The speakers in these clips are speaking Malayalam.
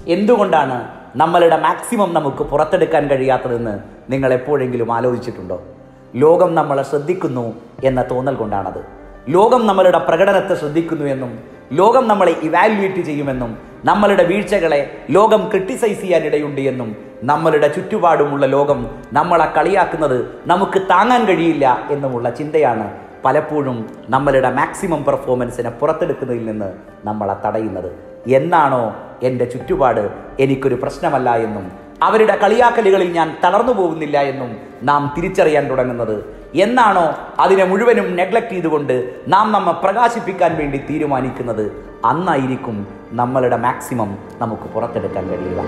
എന്തുകൊണ്ടാണ് നമ്മളുടെ മാക്സിമം നമുക്ക് പുറത്തെടുക്കാൻ കഴിയാത്തതെന്ന് നിങ്ങൾ എപ്പോഴെങ്കിലും ആലോചിച്ചിട്ടുണ്ടോ ലോകം നമ്മളെ ശ്രദ്ധിക്കുന്നു എന്ന തോന്നൽ കൊണ്ടാണത് ലോകം നമ്മളുടെ പ്രകടനത്തെ ശ്രദ്ധിക്കുന്നു എന്നും ലോകം നമ്മളെ ഇവാലുവേറ്റ് ചെയ്യുമെന്നും നമ്മളുടെ വീഴ്ചകളെ ലോകം ക്രിട്ടിസൈസ് ചെയ്യാൻ ഇടയുണ്ട് എന്നും നമ്മളുടെ ചുറ്റുപാടുമുള്ള ലോകം നമ്മളെ കളിയാക്കുന്നത് നമുക്ക് താങ്ങാൻ കഴിയില്ല എന്നുമുള്ള ചിന്തയാണ് പലപ്പോഴും നമ്മളുടെ മാക്സിമം പെർഫോമൻസിനെ പുറത്തെടുക്കുന്നതിൽ നിന്ന് നമ്മളെ തടയുന്നത് എന്നാണോ എൻ്റെ ചുറ്റുപാട് എനിക്കൊരു പ്രശ്നമല്ല എന്നും അവരുടെ കളിയാക്കലുകളിൽ ഞാൻ തളർന്നു പോകുന്നില്ല എന്നും നാം തിരിച്ചറിയാൻ തുടങ്ങുന്നത് എന്നാണോ അതിനെ മുഴുവനും നെഗ്ലക്ട് ചെയ്തുകൊണ്ട് നാം നമ്മെ പ്രകാശിപ്പിക്കാൻ വേണ്ടി തീരുമാനിക്കുന്നത് അന്നായിരിക്കും നമ്മളുടെ മാക്സിമം നമുക്ക് പുറത്തെടുക്കാൻ കഴിയുക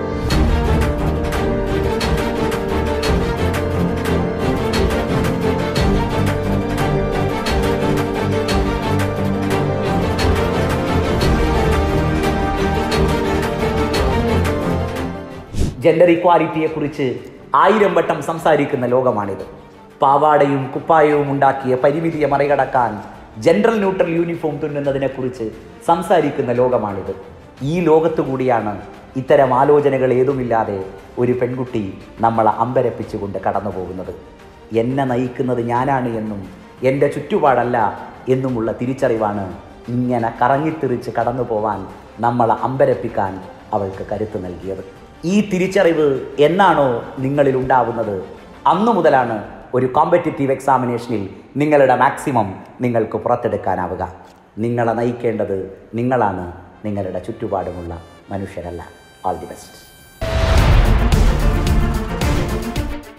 ജെൻഡർ ഇക്വാലിറ്റിയെ കുറിച്ച് ആയിരം വട്ടം സംസാരിക്കുന്ന ലോകമാണിത് പാവാടയും കുപ്പായവും ഉണ്ടാക്കിയ പരിമിതിയെ മറികടക്കാൻ ജെൻഡർ ന്യൂട്രൽ യൂണിഫോം തുന്നുന്നതിനെക്കുറിച്ച് സംസാരിക്കുന്ന ലോകമാണിത് ഈ ലോകത്തു കൂടിയാണ് ഇത്തരം ആലോചനകൾ ഏതുമില്ലാതെ ഒരു പെൺകുട്ടി നമ്മളെ അമ്പരപ്പിച്ചുകൊണ്ട് കടന്നു പോകുന്നത് എന്നെ നയിക്കുന്നത് ഞാനാണ് എന്നും എൻ്റെ ചുറ്റുപാടല്ല എന്നുമുള്ള തിരിച്ചറിവാണ് ഇങ്ങനെ കറങ്ങിത്തിരിച്ച് കടന്നു പോവാൻ നമ്മളെ അമ്പരപ്പിക്കാൻ അവൾക്ക് കരുത്ത് നൽകിയത് ഈ തിരിച്ചറിവ് എന്നാണോ നിങ്ങളിൽ ഉണ്ടാവുന്നത് അന്നു മുതലാണ് ഒരു കോമ്പറ്റേറ്റീവ് എക്സാമിനേഷനിൽ നിങ്ങളുടെ മാക്സിമം നിങ്ങൾക്ക് പുറത്തെടുക്കാനാവുക നിങ്ങളെ നയിക്കേണ്ടത് നിങ്ങളാണ് നിങ്ങളുടെ ചുറ്റുപാടുമുള്ള മനുഷ്യരല്ല ഓൾ ദി ബെസ്റ്റ്